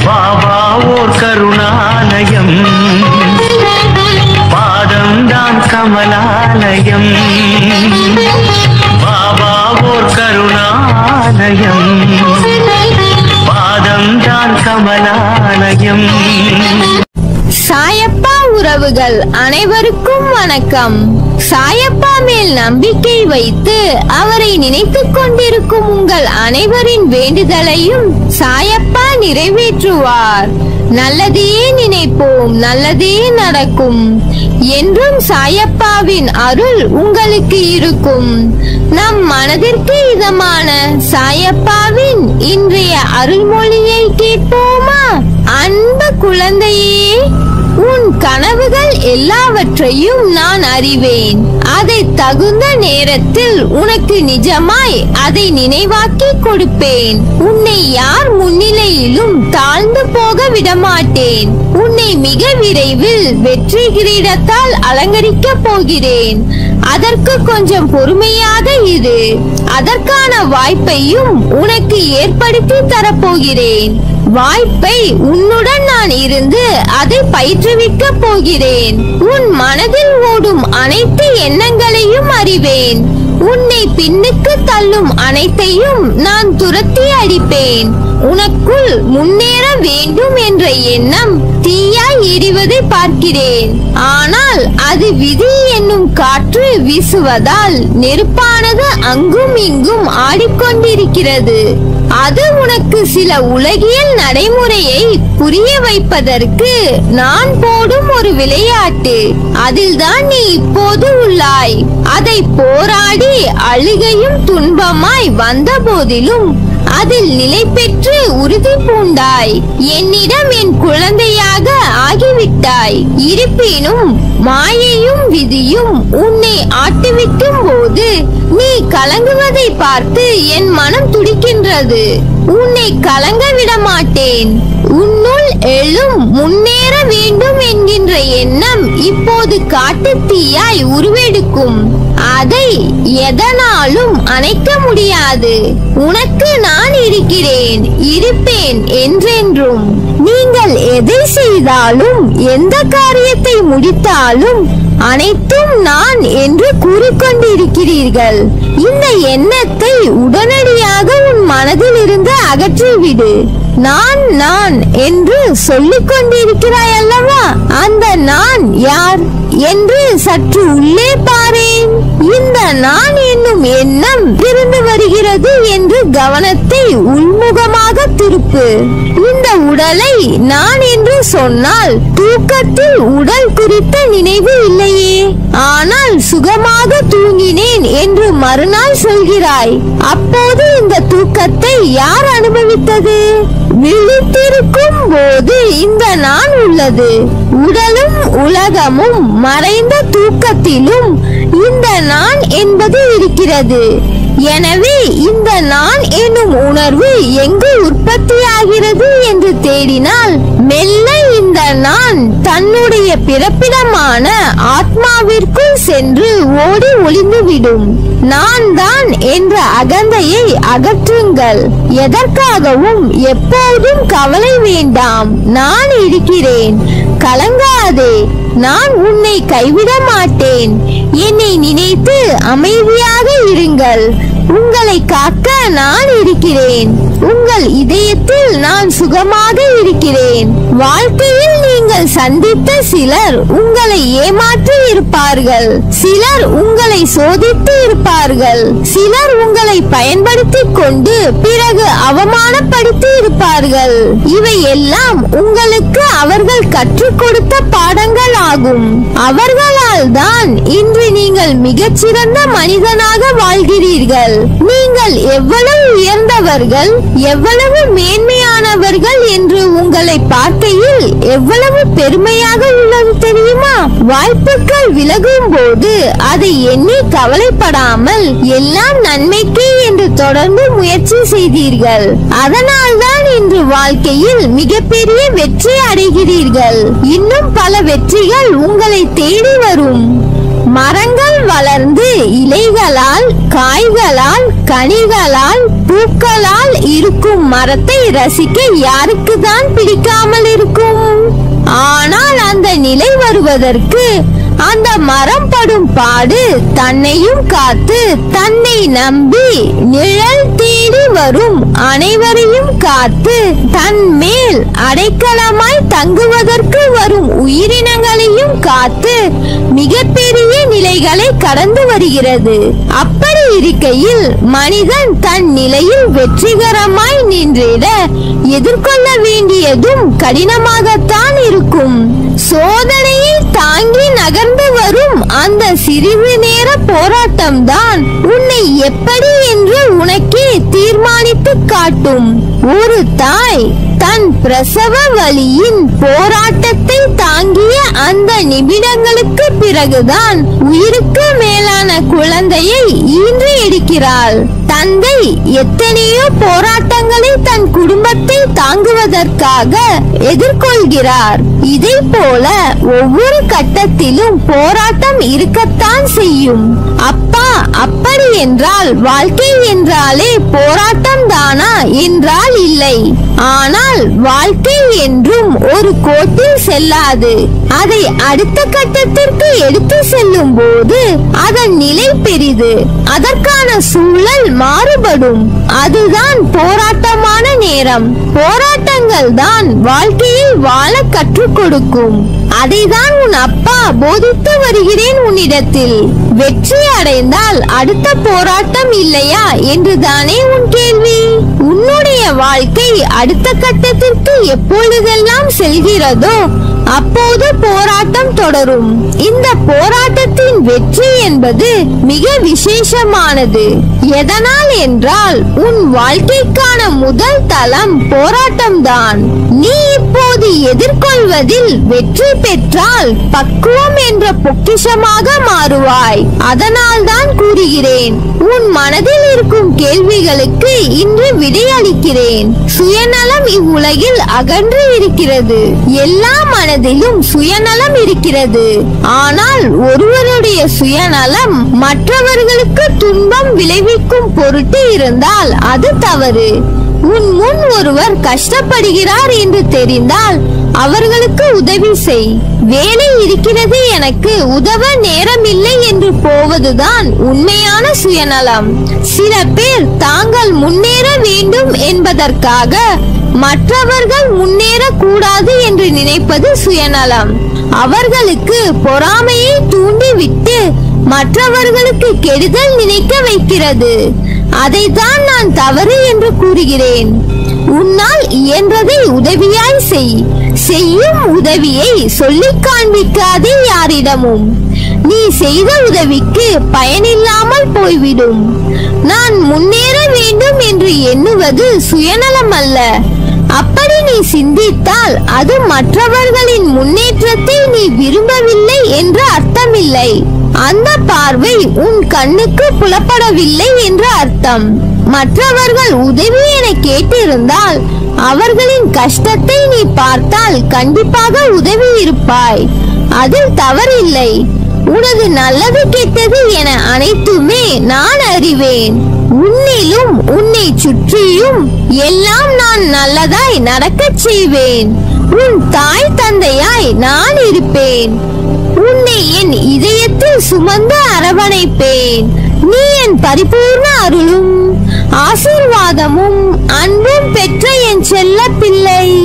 பாபா ஓர் கருணாலயம் பாதம்தான் கமலாலயம் பாபா ஓர் கருணாலயம் பாதம்தான் கமலாலயம் சாயப்பா உறவுகள் அனைவருக்கும் வணக்கம் சாயப்பா மேல் நம்பிக்கை வைத்து அவரை நினைத்துக் கொண்டிருக்கும் உங்கள் அனைவரின் வேண்டுதலையும் சாயப்பா நிறைவேற்றுவார் நல்லதையே நினைப்போம் நல்லதே நடக்கும் என்றும் சாயப்பாவின் அருள் உங்களுக்கு இருக்கும் நம் மனதிற்கு இதமான சாயப்பாவின் இன்றைய அருள்மொழியை கேட்போமா அன்பு குழந்தையே உன் கனவுகள் எல்லாவற்றையும் நான் அறிவேன் அதை தகுந்த நேரத்தில் உனக்கு நிஜமாய் அதை நினைவாக்கி கொடுப்பேன் உன்னை யார் முன்னிலையிலும் தாழ்ந்து போக விடமாட்டேன் உன்னை மிக விரைவில் வெற்றி கிரீடத்தால் அலங்கரிக்க போகிறேன் அதற்கு கொஞ்சம் பொறுமையாக இரு அதற்கான வாய்ப்பையும் உனக்கு ஏற்படுத்தி தரப்போகிறேன் வாய்ப்பை உன்னுடன் நான் இருந்து அதை பயிற்றுவிக்க போகிறேன் உன் மனதில் ஓடும் அனைத்து எண்ணங்களையும் அறிவேன் உன்னை பின்னுக்கு தள்ளும் அனைத்தையும் நான் துரத்தி அடிப்பேன் உனக்குள் முன்னேற வேண்டும் என்ற எண்ணம் தீயாய் எரிவதை பார்க்கிறேன் ஆனால் அது விதி என்னும் காற்று வீசுவதால் நெருப்பானது அங்கும் இங்கும் ஆடிக்கொண்டிருக்கிறது அது உனக்கு சில உலகியல் நடைமுறையை புரிய வைப்பதற்கு நான் போடும் ஒரு விளையாட்டு அதில்தான் நீ இப்போது உள்ளாய் அதை போராடி அழுகையும் துன்பமாய் வந்த போதிலும் அதில் நிலை பெற்று உறுதி பூண்டாய் என்னிடம் என் குழந்தையாக ஆகிவிட்டாய் இருப்பினும் மாயையும் விதியும் உன்னை ஆட்டுவிக்கும் போது நீ கலங்குவதை பார்த்து என் மனம் துடிக்கின்றது உன்னை கலங்க விட மாட்டேன் உன்னுள் எழும் முன்னேற வேண்டும் என்கின்ற எண்ணம் இப்போது காட்டுத் தீயாய் உருவெடுக்கும் அதை எதனாலும் அணைக்க முடியாது உனக்கு நான் இருக்கிறேன் இருப்பேன் என்றென்றும் நீங்கள் எதை செய்தாலும் எந்த காரியத்தை முடித்தாலும் அனைத்தும் நான் என்று கூறிக்கொண்டிருக்கிறீர்கள் இந்த எண்ணத்தை உடனடியாக உன் மனதில் இருந்து அகற்றிவிடு நான் நான் என்று சொல்லிக் கொண்டிருக்கிறாய் அல்லவா அந்த நான் யார் என்று சற்று உள்ளே பாரேன் இந்த நான் என்னும் எண்ணம் இருந்து வருகிறது என்று கவனத்தை உள்முகமாக திருப்பு இந்த உடலை நான் என்று சொன்னால் தூக்கத்தில் உடல் குறித்த நினைவு இல்லையே ஆனால் சுகமாக தூங்கினேன் என்று மறுநாள் சொல்கிறாய் அப்போது இந்த தூக்கத்தை யார் அனுபவித்தது விழித்திருக்கும் போது இந்த நான் உள்ளது உடலும் உலகமும் மறைந்த தூக்கத்திலும் இந்த நான் என்பது இருக்கிறது எனவே இந்த நான் என்னும் உணர்வு எங்கு உற்பத்தியாகிறது என்று தேடினால் மெல்ல இந்த நான் தன்னுடைய பிறப்பிடமான ஆத்மாவிற்குள் சென்று ஓடி ஒளிந்துவிடும் நான் தான் என்ற அகந்தையை அகற்றுங்கள் எதற்காகவும் எப்போதும் கவலை வேண்டாம் நான் இருக்கிறேன் கலங்காதே நான் உன்னை கைவிட மாட்டேன் என்னை நினைத்து அமைதியாக இருங்கள் உங்களை காக்க நான் இருக்கிறேன் உங்கள் இதயத்தில் நான் சுகமாக இருக்கிறேன் வாழ்க்கையில் நீங்கள் சந்தித்த சிலர் உங்களை ஏமாற்றி இருப்பார்கள் சிலர் உங்களை சோதித்து இருப்பார்கள் சிலர் உங்களை பயன்படுத்திக் கொண்டு பிறகு அவமானப்படுத்தி இருப்பார்கள் இவை எல்லாம் உங்களுக்கு அவர்கள் கற்றுக் கொடுத்த பாடங்கள் ஆகும் அவர்களால் தான் இன்று நீங்கள் மிகச்சிறந்த மனிதனாக வாழ்கிறீர்கள் நீங்கள் எவ்வளவு உயர்ந்தவர்கள் எவ்வளவு மேன்மையானவர்கள் என்று உங்களை பார்க்கையில் எவ்வளவு பெருமையாக உள்ளது தெரியுமா வாய்ப்புகள் விலகும் போது அதை எண்ணி கவலைப்படாமல் எல்லாம் நன்மைக்கே என்று தொடர்ந்து முயற்சி செய்தீர்கள் அதனால்தான் இன்று வாழ்க்கையில் மிகப்பெரிய வெற்றி அடைகிறீர்கள் இன்னும் பல வெற்றிகள் உங்களை தேடி வரும் மரங்கள் வளர்ந்து இலைகளால் காய்களால் கனிகளால் பூக்களால் இருக்கும் மரத்தை ரசிக்க யாருக்கு தான் பிடிக்காமல் இருக்கும் ஆனால் அந்த நிலை வருவதற்கு அந்த மரம் படும் பாடு தன்னையும் காத்து தன்னை நம்பி நிழல் தேடி வரும் அனைவரையும் காத்து தன் மேல் அடைக்கலமாய் தங்குவதற்கு வரும் உயிரினங்களையும் காத்து மிகப்பெரிய நிலைகளை கடந்து வருகிறது அப்படி இருக்கையில் மனிதன் தன் நிலையில் வெற்றிகரமாய் நின்றிட எதிர்கொள்ள வேண்டியதும் கடினமாகத்தான் இருக்கும் சோதனையை தாங்கி நகர்ந்து வரும் அந்த சிறிது நேர போராட்டம் தான் உன்னை எப்படி என்று உனக்கே தீர்மானித்து காட்டும் ஒரு தாய் தன் பிரசவ வலியின் போராட்டத்தை தாங்கிய அந்த நிமிடங்களுக்கு பிறகுதான் உயிருக்கு மேலான குழந்தையை ஈன்று எடுக்கிறாள் தந்தை எத்தனையோ போராட்டங்களை தன் குடும்பத்தை தாங்குவதற்காக எதிர்கொள்கிறார் இதை போல ஒவ்வொரு கட்டத்திலும் போராட்டம் இருக்கத்தான் செய்யும் அப்பா அப்படி என்றால் வாழ்க்கை என்றாலே போராட்டம் தானா என்றால் இல்லை ஆனால் வாழ்க்கை என்றும் ஒரு கோட்டில் செல்லாது அதை அடுத்த கட்டத்திற்கு எடுத்து செல்லும் போது அதன் நிலை பெரிது அதற்கான சூழல் மாறுபடும் அதுதான் போராட்டமான நேரம் போராட்டங்கள் தான் வாழ்க்கையை வாழ கற்றுக் கொடுக்கும் அதைதான் உன் அப்பா போதித்து வருகிறேன் உன்னிடத்தில் வெற்றி அடைந்தால் அடுத்த போராட்டம் இல்லையா என்றுதானே உன் கேள்வி உன்னுடைய வாழ்க்கை அடுத்த கட்டத்திற்கு எப்பொழுதெல்லாம் செல்கிறதோ அப்போது போராட்டம் தொடரும் இந்த போராட்டத்தின் வெற்றி என்பது மிக விசேஷமானது எதனால் என்றால் உன் வாழ்க்கைக்கான முதல் தளம் போராட்டம்தான் நீ இப்போது எதிர்கொள்வதில் வெற்றி பெற்றால் பக்குவம் என்ற பொக்கிஷமாக மாறுவாய் அதனால் தான் கூறுகிறேன் உன் மனதில் இருக்கும் கேள்விகளுக்கு இன்று விடையளிக்கிறேன் சுயநலம் இவ்வுலகில் அகன்று இருக்கிறது எல்லா மனதிலும் சுயநலம் இருக்கிறது ஆனால் ஒருவருடைய சுயநலம் மற்றவர்களுக்கு துன்பம் விளைவிக்கும் பொருட்டு இருந்தால் அது தவறு உன் முன் ஒருவர் கஷ்டப்படுகிறார் என்று தெரிந்தால் அவர்களுக்கு உதவி செய் வேலை இருக்கிறது எனக்கு உதவ நேரமில்லை என்று போவதுதான் உண்மையான சுயநலம் சில பேர் தாங்கள் முன்னேற வேண்டும் என்பதற்காக மற்றவர்கள் முன்னேறக்கூடாது என்று நினைப்பது சுயநலம் அவர்களுக்கு பொறாமையை தூண்டிவிட்டு மற்றவர்களுக்கு கெடுதல் நினைக்க வைக்கிறது அதைத்தான் நான் தவறு என்று கூறுகிறேன் உன்னால் இயன்றதை உதவியாய் செய் செய்யும் உதவியை சொல்லிக் காண்பிக்காதே யாரிடமும் நீ செய்த உதவிக்கு பயனில்லாமல் போய்விடும் நான் முன்னேற வேண்டும் என்று எண்ணுவது சுயநலம் அல்ல அப்படி நீ சிந்தித்தால் அது மற்றவர்களின் முன்னேற்றத்தை நீ விரும்பவில்லை என்று அர்த்தமில்லை அந்த பார்வை உன் கண்ணுக்கு புலப்படவில்லை என்று அர்த்தம் மற்றவர்கள் உதவி என கேட்டிருந்தால் அவர்களின் கஷ்டத்தை நீ பார்த்தால் கண்டிப்பாக உதவி இருப்பாய் அதில் தவறில்லை உனது நல்லது கெட்டது என அனைத்துமே நான் அறிவேன் உன்னிலும் உன்னை சுற்றியும் எல்லாம் நான் நல்லதாய் நடக்கச் செய்வேன் உன் தாய் தந்தையாய் நான் இருப்பேன் உன்னை என் இதயத்தில் சுமந்து அரவணைப்பேன் நீ என் பரிபூர்ண அருளும் ஆசீர்வாதமும் அன்பும் பெற்ற என் செல்ல பிள்ளை